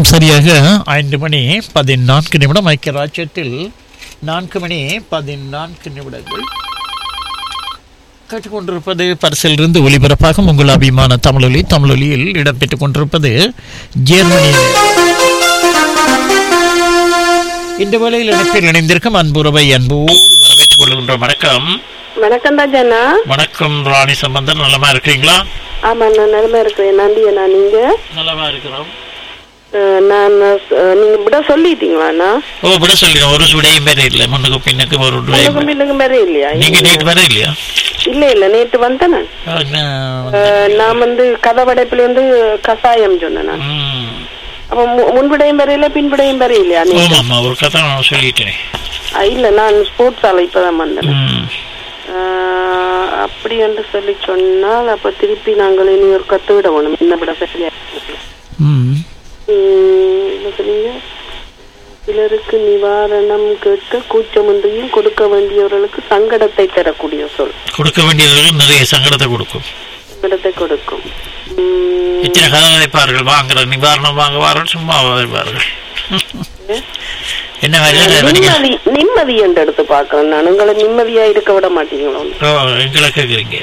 நேரம் சரியாக ஐந்து மணி பதினான்கு நிமிடம் ஐக்கிய ராஜ்யத்தில் நான்கு மணி பதினான்கு நிமிடங்கள் கேட்டுக்கொண்டிருப்பது பரிசிலிருந்து ஒலிபரப்பாகும் உங்கள் அபிமான தமிழொலி தமிழொலியில் இடம்பெற்றுக் கொண்டிருப்பது ஜெர்மனி இந்த வேளையில் இணைப்பில் இணைந்திருக்கும் அன்புறவை அன்போடு வரவேற்றுக் கொள்கின்ற வணக்கம் வணக்கம் ராஜாண்ணா வணக்கம் ராணி சம்பந்தன் நலமா இருக்கிறீங்களா ஆமா நான் நிலமா இருக்கிறேன் நன்றி அண்ணா நீங்க நலமா இருக்கிறோம் அஹ், நான் அஹ், நீங்க விட சொல்லிட்டீங்களாண்ணா ஓ விட சொல்லிடுங்க ஒரு விடையும் வேற இல்லை முன்னுக்கு பின்னுக்கு ஒரு விடையும் உங்களுக்கு பின்னுக்கு மேலே இல்லையா நீங்க நேற்று வர இல்லையா இல்ல இல்ல நேற்று வந்தேன் நான். ஆ, நான் அஹ், நான் வந்து கதை வடைப்புல இருந்து கசாயம் சொன்னேன் நான். ம். அப்ப மு- முன்விடையும் வரையில பின்விடையும் வரை இல்லையா நீ ஆமாம்மா ஒரு கதை நான் சொல்லிட்டேன் இல்ல நான் ஸ்போர்ட்ஸ் ஆல இப்பதான் வந்தேன் ம். அஹ், அப்படி என்று சொல்லி சொன்னால் அப்ப திருப்பி நாங்கள் இனி ஒரு கத்து விட வேணும் இந்த விட சரியா ம். உம், என்ன சொன்னீங்க சிலருக்கு நிவாரணம் கேட்க கூச்சமின்றியும் கொடுக்க வேண்டியவர்களுக்கு சங்கடத்தை தரக்கூடிய சொல் கொடுக்க வேண்டியவர்களுக்கு நிறைய சங்கடத்தை கொடுக்கும் சங்கடத்தை கொடுக்கும் உம், இத்தனை கதை வைப்பார்கள் வாங்குற நிவாரணம் வாங்குவார்கள் சும்மா வைப்பார்கள் என்ன மாதிரி நிம்மதி நிம்மதி என்று எடுத்து பாக்குறேன் நான் உங்களை நிம்மதியா இருக்க விட மாட்டீங்களோ ஓ எங்களை கேட்குறீங்க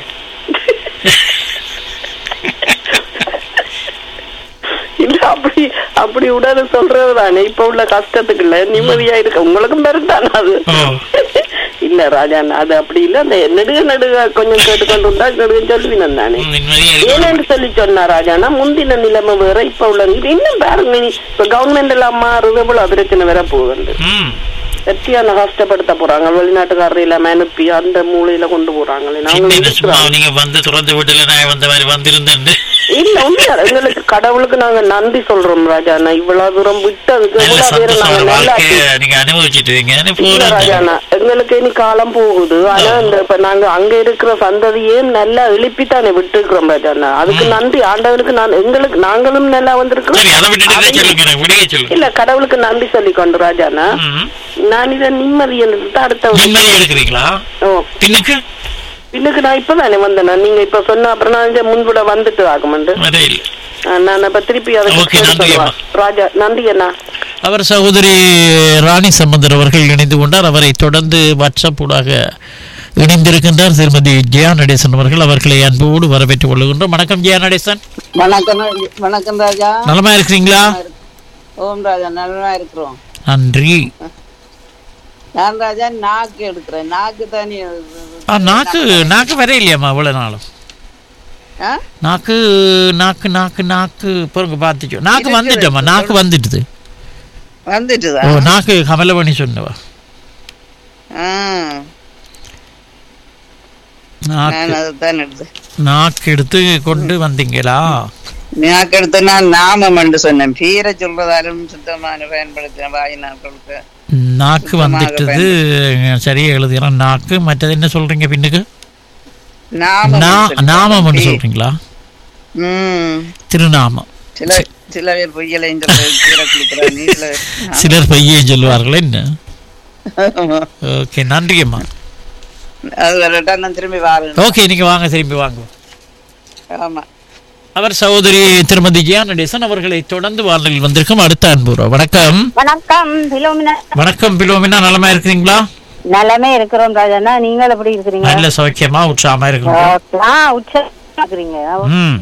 இல்ல அப்படி அப்படி உடனே சொல்றது தானே இப்ப உள்ள கஷ்டத்துக்கு இல்ல நிம்மதியா இருக்க உங்களுக்கும் பெருந்தானே அது ஓ இல்ல ராஜா அது அப்படி இல்ல அந்த நெடுக நெடுக கொஞ்சம் கேட்டுக்கொண்டு இருந்தா நெடுக சொல்லுவினன் தானே நிம்மதியாக இருக்க ஏன்னு சொல்லி சொன்னா ராஜானா முந்தின நிலைமை வேற இப்ப உள்ள இது இன்னும் பாருங்க நீ இப்ப கவர்மெண்ட் எல்லாம் மாறுது இவ்வளவு பிரச்சனை வேற போகுது ம் வெற்றியான கஷ்டப்படுத்த போறாங்க வெளிநாட்டுக்காரர் எல்லாம் அனுப்பி அந்த மூலையில கொண்டு போறாங்களே சின்ன நாங்களும் இந்த சும்மா இருக்கிறோம். நீங்க வந்து திறந்து வீட்டுல நான் வந்த மாதிரி வந்திருந்தேன் இல்ல உண்மையா எங்களுக்கு கடவுளுக்கு நாங்க நன்றி சொல்றோம் ராஜாண்ணா இவ்வளவு தூரம் விட்டதுக்கு நல்ல இவ்வளவு பேரை நாங்க சந்தோஷமான நல்லா வாழ்க்கைய நீங்க அனுபவிச்சுட்டு இல்ல போறாங்க ராஜாண்ணா எங்களுக்கு இனி காலம் போகுது ஆனா இந்த இப்ப நாங்க அங்க இருக்கிற சந்ததியே நல்லா எழுப்பித்தானே விட்டு இருக்கிறோம் ராஜாண்ணா அதுக்கு நன்றி ஆண்டவனுக்கு நான் எங்களுக்கு நாங்களும் நல்லா வந்திருக்கிறோம் சரி அதை விட்டுட்டு இதை அதையும் சொல்லுங்க எனக்கு விடையே சொல்லுங்க இல்ல கடவுளுக்கு நன்றி சொல்லி கொண்டு ராஜாண்ணா ம். நான் இதை நிம்மதி என்று அடுத்த நிம்மதி எடுக்கிறீங்களா ஓ பின்னுக்கு பின்னுக்கு நான் இப்பதானே வந்தேன் நீங்க இப்ப சொன்ன அப்புறம் நான் இங்க முன்புட வந்துட்டு ஆகுமண்டு வர இல்லை நான் இப்ப திருப்பி Okay, அதுக்கு நன்றி சொல்லுவா. அம்மா. ராஜா நன்றி அண்ணா அவர் சகோதரி ராணி சம்பந்தர் அவர்கள் இணைந்து கொண்டார் அவரை தொடர்ந்து வாட்ஸ்அப் ஊடாக இணைந்திருக்கின்றார் திருமதி ஜெயா நடேசன் அவர்கள் அவர்களை அன்போடு வரவேற்றுக் கொள்ளுகின்றோம் வணக்கம் ஜெயா நடேசன் வணக்கம் ராஜா- வணக்கம் ராஜா நலமா இருக்கிறீங்களா ஓம் ராஜா நல்லா இருக்கிறோம் நன்றி நான் ராஜா நாக்கு எடுக்கிறேன் நாக்கு தானே ஆ நாக்கு நாக்கு வர இல்லையாம்மா இவ்வளவு நாளும் ஆ? நாக்கு நாக்கு நாக்கு நாக்கு பாருங்க பார்த்துச்சோ நாக்கு வந்துட்டோம்மா நாக்கு வந்துட்டுது வந்துட்டுதா ஓ நாக்கு கமலவணி சொன்னவா ஆ, நாக்கு நான் அதுதான் எடுத்தேன் நாக்கு எடுத்து கொண்டு வந்தீங்களா நாக்கு எடுத்து நான் நாமம் என்று சொன்னேன் பீரை சொல்றதாலும் சுத்தமான பயன்படுத்தின வாய் நாட்களுக்கு நாக்கு சுத்தமாக வந்துட்டது சரியா எழுதுகிறேன் நாக்கு மற்றது என்ன சொல்றீங்க பின்னுக்கு நாமம் நா- என்று சொல்றேன். நாமம் பீ- சொல்றீங்களா ம் திருநாமம் சில சில பேர் பொய்யலையும் சொல்றது கீரை குளிக்கிறா நீ சில பேர் சிலர் பையே சொல்லுவார்கள் என்ன ஆமா. ஓகே நன்றி அம்மா அது வரட்டா நான் திரும்பி வரேன் ஓகே நீங்க வாங்க திரும்பி வாங்க ஆமா அவர் சகோதரி திருமதி ஜியா நடேசன் அவர்களை தொடர்ந்து வாழ்நிலையில் வந்திருக்கும் அடுத்த அன்புறோம் வணக்கம் வணக்கம் பிலோமினா வணக்கம் பிலோமினா நலமா இருக்கிறீங்களா நலமே இருக்கிறோம் ராஜாண்ணா நீங்கள் எப்படி இருக்கிறீங்க நல்ல சௌக்கியமா உற்சாகமா இருக்கீங்க ஆ உற்சாகம் இருக்கிறீங்க ம்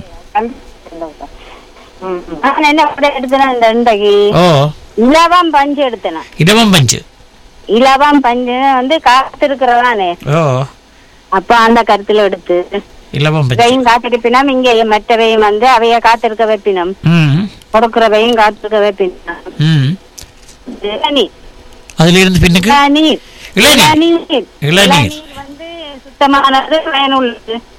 ம். நான் என்ன கூட எடுத்தேன் இந்த இன்றைக்கு ஓ இலவம் பஞ்சு எடுத்தேன் இடமம் பஞ்சு இலவம் பஞ்சு வந்து காத்திருக்கிறதானே ஓ அப்ப அந்த கருத்துல எடுத்து இலவம் பஞ்சு இவையும் காத்திருப்பினம் இங்க மற்றவையும் வந்து அவைய காத்திருக்க வைப்பினம் ம் கொடுக்கிறவையும் காத்திருக்க வைப்பினம் ம் இளநீர் அதுல இருந்து பின்னுக்கு இளநீர் இளநீர் இளநீர் இளநீர் இளநீர் வந்து சுத்தமானது பயனுள்ளது